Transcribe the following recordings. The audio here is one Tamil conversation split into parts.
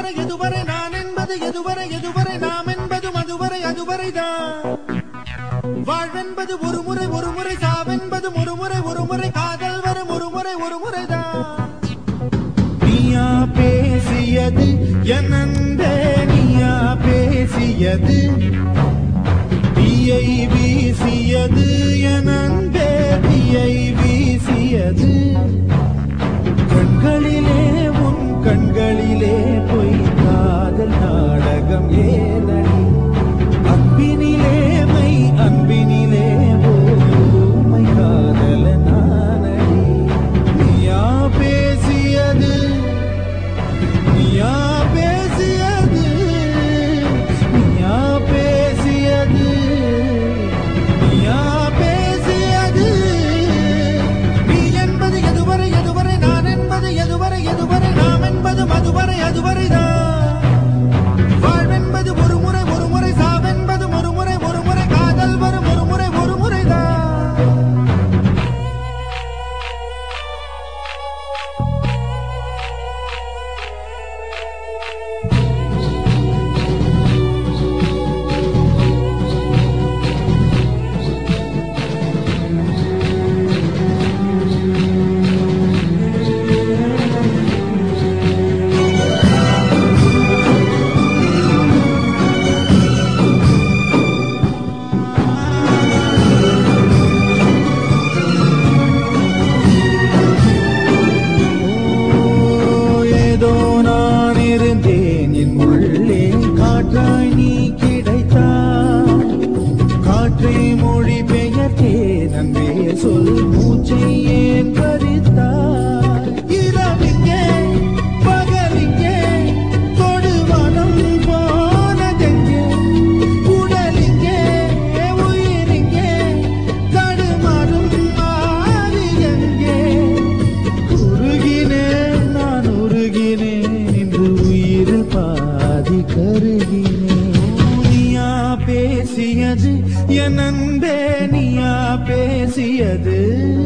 எதுவரை எதுவரை நான் என்பது எதுவரை எதுவரை நாம் என்பது மதுவரை அதுவரைதான் வாழ்வென்பது ஒரு முறை ஒரு முறை சாவென்பது ஒரு முறை ஒரு முறை காதல் வரும் ஒரு முறை ஒரு முறைதான் நீயா பேசியது என் அன்பே நீயா பேசியது தீயை வீசியது என் அன்பே தீயை வீசியது கண்களிலே உன் கண்களிலே பொய் காதல் நாடகம் ஏனடி அன்பினிலே மை அன்பினிலே ஓமை காதல நானடி நீயா பேசியது நீயா பேசியது நீயா பேசியது நீயா பேசியது நீ என்பது எதுவரை எதுவரை நான் என்பது எதுவரை எதுவரை நாம் என்பது மதுவரை அதுவரைதான் வாழ்வென்பது ஒரு முறை ஒரு முறை சாவென்பது ஒரு முறை ஒரு முறை காதல் வரும் ஒரு முறை ஒரு முறைதான் ஏதோ நான் இருந்தேன் என் உள்ளே காற்றாய் நீ கிடைத்தாய் காற்றை மொழி பெயர்த்தேன் அன்பே சொல் மூச்சை ஏன் பறித்தாய் இரவிங்கே பகலிங்கே தொடுவானம் போனதெங்கே உடலிங்கே உயிரிங்கே தடுமாறும் மாறி எங்கே உருகினேன் நான் உருகினேன் இன்று உயிரில் பாதி கருகினேன் நீயா பேசியது என் அன்பே நீயா பேசியது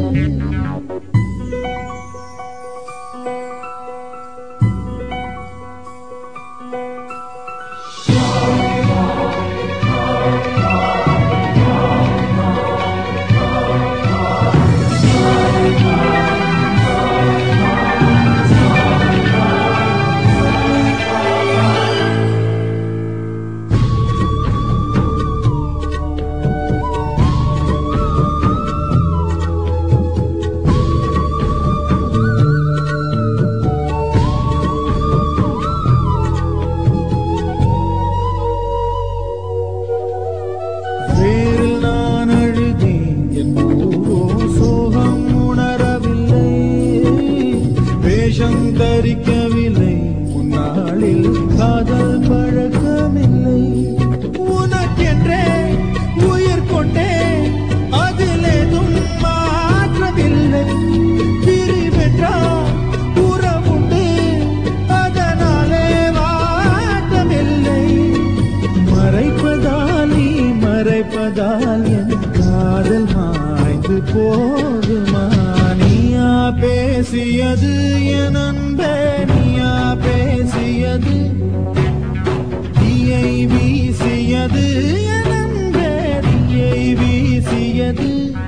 வேரில் நான் அழுதேன் என் ஓ சோகம் உணரவில்லை வேஷம் தரிக்கவில்லை முன்னாளில் காதல் பழக்கமில்லை உனக்கென்றே உயிர் கொண்டே அதில் எதுவும் மாற்றமில்லை பிரிவென்றால் உறவுண்டு அதனாலே வாட்டமில்லை மறைப்பதால் நீ மறைப்பதால் என் காதல் மாய்ந்து போதுமா நீயா பேசியது என் அன்பே நீயா பேசியது தீயை வீசியது என் அன்பே தீயை வீசியது